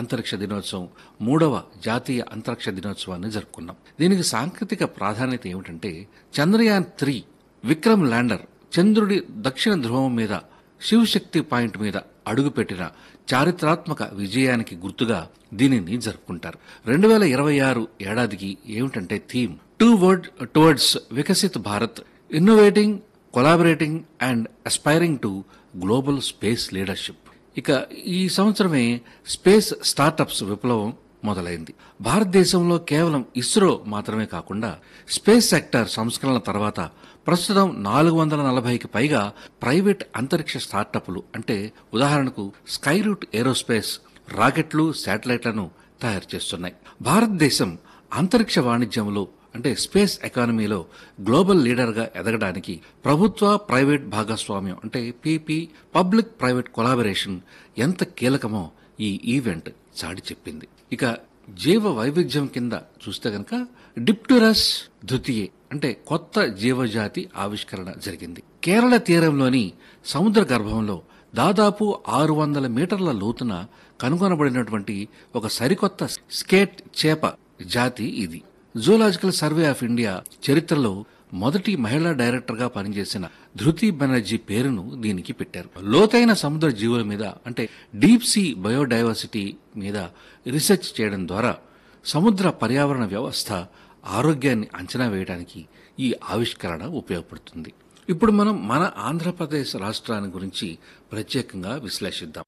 అంతరిక్ష దినోత్సవం మూడవ జాతీయ అంతరిక్ష దినోత్సవాన్ని జరుపుకున్నాం దీనికి సాంకేతిక ప్రాధాన్యత ఏమిటంటే చంద్రయాన్ త్రీ విక్రమ్ ల్యాండర్ చంద్రుడి దక్షిణ ధ్రువం మీద శివశక్తి పాయింట్ మీద అడుగుపెట్టిన చారిత్రాత్మక విజయానికి గుర్తుగా దీనిని జరుపుకుంటారు రెండు వేల ఇరవై ఆరు ఏడాదికి ఏమిటంటే theme two word towards Viksit Bharat innovating collaborating and aspiring to global space leadership ఇక ఈ సంవత్సరమే స్పేస్ స్టార్టప్స్ విప్లవం మొదలైంది భారతదేశంలో కేవలం ఇస్రో మాత్రమే కాకుండా స్పేస్ సెక్టర్ సంస్కరణల తర్వాత ప్రస్తుతం నాలుగు వందల నలభైకి పైగా ప్రైవేట్ అంతరిక్ష స్టార్టప్లు అంటే ఉదాహరణకు స్కైరూట్ ఏరోస్పేస్ రాకెట్లు శాటిలైట్లను తయారు చేస్తున్నాయి భారతదేశం అంతరిక్ష వాణిజ్యంలో అంటే స్పేస్ ఎకానమీలో గ్లోబల్ లీడర్గా ఎదగడానికి ప్రభుత్వ ప్రైవేట్ భాగస్వామ్యం అంటే పీపీ పబ్లిక్ ప్రైవేట్ కొలాబరేషన్ ఎంత కీలకమో ఈ ఈవెంట్ చాటి చెప్పింది ఇక జీవ వైవిధ్యం కింద చూస్తే గనక డిప్టురస్ ద్వితీయే అంటే కొత్త జీవజాతి ఆవిష్కరణ జరిగింది కేరళ తీరంలోని సముద్ర గర్భంలో దాదాపు ఆరు వందల మీటర్ల లోతున కనుగొనబడినటువంటి ఒక సరికొత్త స్కేట్ చేప జాతి ఇది జూలాజికల్ సర్వే ఆఫ్ ఇండియా చరిత్రలో మొదటి మహిళా డైరెక్టర్ గా పనిచేసిన ధృతి బెనర్జీ పేరును దీనికి పెట్టారు లోతైన సముద్ర జీవుల మీద అంటే డీప్ సీ బయోడైవర్సిటీ మీద రీసెర్చ్ చేయడం ద్వారా సముద్ర పర్యావరణ వ్యవస్థ ఆరోగ్యాన్ని అంచనా వేయడానికి ఈ ఆవిష్కరణ ఉపయోగపడుతుంది ఇప్పుడు మనం మన ఆంధ్రప్రదేశ్ రాష్ట్రాన్ని గురించి ప్రత్యేకంగా విశ్లేషిద్దాం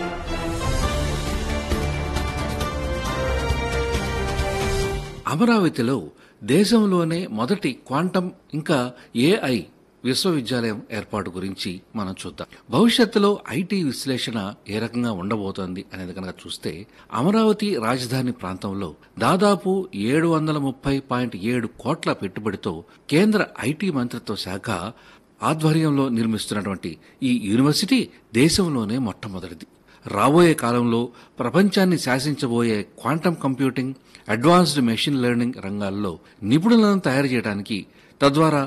అమరావతిలో దేశంలోనే మొదటి క్వాంటం ఇంకా ఏఐ విశ్వవిద్యాలయం ఏర్పాటు గురించి మనం చూద్దాం భవిష్యత్తులో ఐటీ విశ్లేషణ ఏ రకంగా ఉండబోతోంది అనేది కనుక చూస్తే అమరావతి రాజధాని ప్రాంతంలో దాదాపు ఏడు వందల ముప్పై పాయింట్ ఏడు కోట్ల పెట్టుబడితో కేంద్ర ఐటీ మంత్రిత్వ శాఖ ఆధ్వర్యంలో నిర్మిస్తున్నటువంటి ఈ యూనివర్సిటీ దేశంలోనే మొట్టమొదటిది రాబోయే కాలంలో ప్రపంచాన్ని శాసించబోయే quantum computing advanced machine learning రంగాల్లో నిపుణులను తయారు చేయడానికి తద్వారా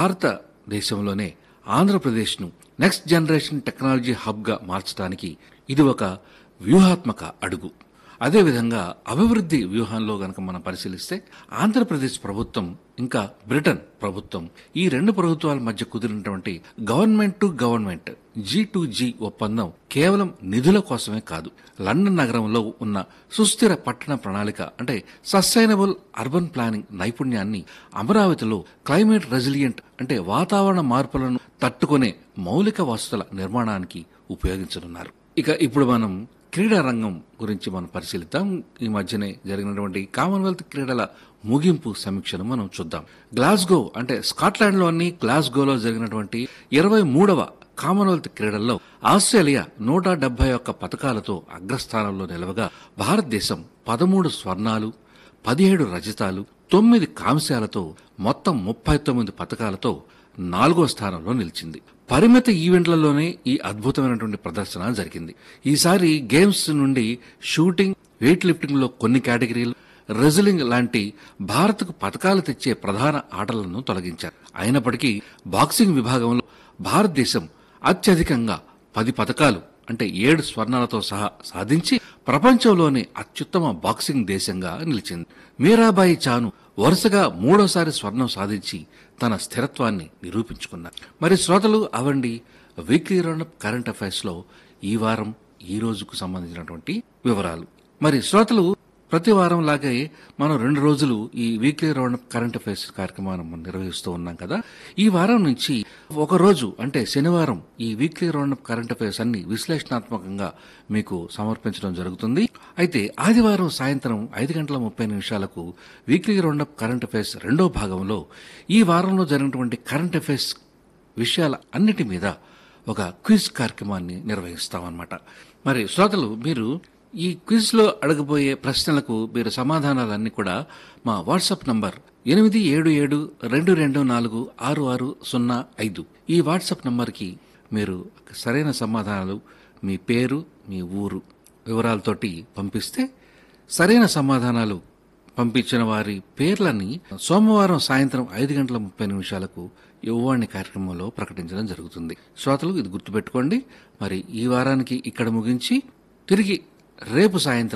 భారతదేశంలోనే ఆంధ్రప్రదేశ్ను నెక్స్ట్ జనరేషన్ టెక్నాలజీ హబ్గా మార్చడానికి ఇది ఒక వ్యూహాత్మక అడుగు అదేవిధంగా అభివృద్ధి వ్యూహంలో గనక మనం పరిశీలిస్తే ఆంధ్రప్రదేశ్ ప్రభుత్వం ఇంకా బ్రిటన్ ప్రభుత్వం ఈ రెండు ప్రభుత్వాల మధ్య కుదిరినటువంటి government to government G to G ఒప్పందం కేవలం నిధుల కోసమే కాదు లండన్ నగరంలో ఉన్న సుస్థిర పట్టణ ప్రణాళిక అంటే సస్టైనబుల్ అర్బన్ ప్లానింగ్ నైపుణ్యాన్ని అమరావతిలో క్లైమేట్ రెసిలియంట్ అంటే వాతావరణ మార్పులను తట్టుకునే మౌలిక వసతుల నిర్మాణానికి ఉపయోగించనున్నారు ఇక ఇప్పుడు మనం క్రీడా రంగం గురించి మనం పరిశీలిద్దాం ఈ మధ్యనే జరిగినటువంటి కామన్వెల్త్ క్రీడల ముగింపు సమీక్షను మనం చూద్దాం గ్లాస్గో అంటే స్కాట్లాండ్లోని గ్లాస్గోలో జరిగినటువంటి ఇరవై మూడవ కామన్వెల్త్ క్రీడల్లో ఆస్ట్రేలియా నూట డెబ్బై ఒక్క పథకాలతో అగ్రస్థానంలో నిలవగా భారతదేశం పదమూడు స్వర్ణాలు పదిహేడు రజతాలు తొమ్మిది కాంస్యాలతో మొత్తం ముప్పై తొమ్మిది పథకాలతో నాలుగో స్థానంలో నిలిచింది పరిమిత ఈవెంట్లలోనే ఈ అద్భుతమైనటువంటి ప్రదర్శన జరిగింది ఈసారి గేమ్స్ నుండి షూటింగ్ వెయిట్ లిఫ్టింగ్ లో కొన్ని కేటగిరీలు రెజ్లింగ్ లాంటి భారత్కు పథకాలు తెచ్చే ప్రధాన ఆటలను తొలగించారు అయినప్పటికీ బాక్సింగ్ విభాగంలో భారతదేశం అత్యధికంగా పది పథకాలు అంటే ఏడు స్వర్ణాలతో సహా సాధించి ప్రపంచంలోనే అత్యుత్తమ బాక్సింగ్ దేశంగా నిలిచింది మీరాబాయి చాను వరుసగా మూడోసారి స్వర్ణం సాధించి తన స్థిరత్వాన్ని నిరూపించుకున్నారు మరి శ్రోతలు అవండి వీక్లీ రౌండప్ కరెంట్ అఫైర్స్ లో ఈ వారం ఈ రోజుకు సంబంధించినటువంటి వివరాలు మరి శ్రోతలు ప్రతి వారం లాగే మనం రెండు రోజులు ఈ వీక్లీ రౌండ్ కరెంట్ అఫైర్స్ కార్యక్రమాన్ని మనం నిర్వహిస్తూ ఉన్నాం కదా ఈ వారం నుంచి ఒక రోజు అంటే శనివారం ఈ వీక్లీ రౌండ్ కరెంట్ అఫైర్స్ అన్ని విశ్లేషణాత్మకంగా మీకు సమర్పించడం జరుగుతుంది అయితే ఆదివారం సాయంత్రం ఐదు గంటల ముప్పై నిమిషాలకు వీక్లీ రౌండ్ కరెంట్ అఫైర్స్ రెండో భాగంలో ఈ వారంలో జరిగినటువంటి కరెంట్ అఫైర్స్ విషయాల అన్నిటి మీద ఒక క్విజ్ కార్యక్రమాన్ని నిర్వహిస్తామన్నమాట మరి శ్రోతలు మీరు ఈ క్విజ్ లో అడగబోయే ప్రశ్నలకు మీరు సమాధానాలన్నీ కూడా మా వాట్సాప్ నంబర్ ఎనిమిది ఏడు ఏడు రెండు రెండు నాలుగు ఆరు ఆరు సున్నా ఐదు ఈ వాట్సాప్ నంబర్కి మీరు సరైన సమాధానాలు మీ పేరు మీ ఊరు వివరాలతోటి పంపిస్తే సరైన సమాధానాలు పంపించిన వారి పేర్లని సోమవారం సాయంత్రం ఐదు గంటల ముప్పై నిమిషాలకు యువవాణి కార్యక్రమంలో ప్రకటించడం జరుగుతుంది శ్రోతలు ఇది గుర్తుపెట్టుకోండి మరి ఈ వారానికి ఇక్కడ ముగించి తిరిగి రేపు సాయంత్రం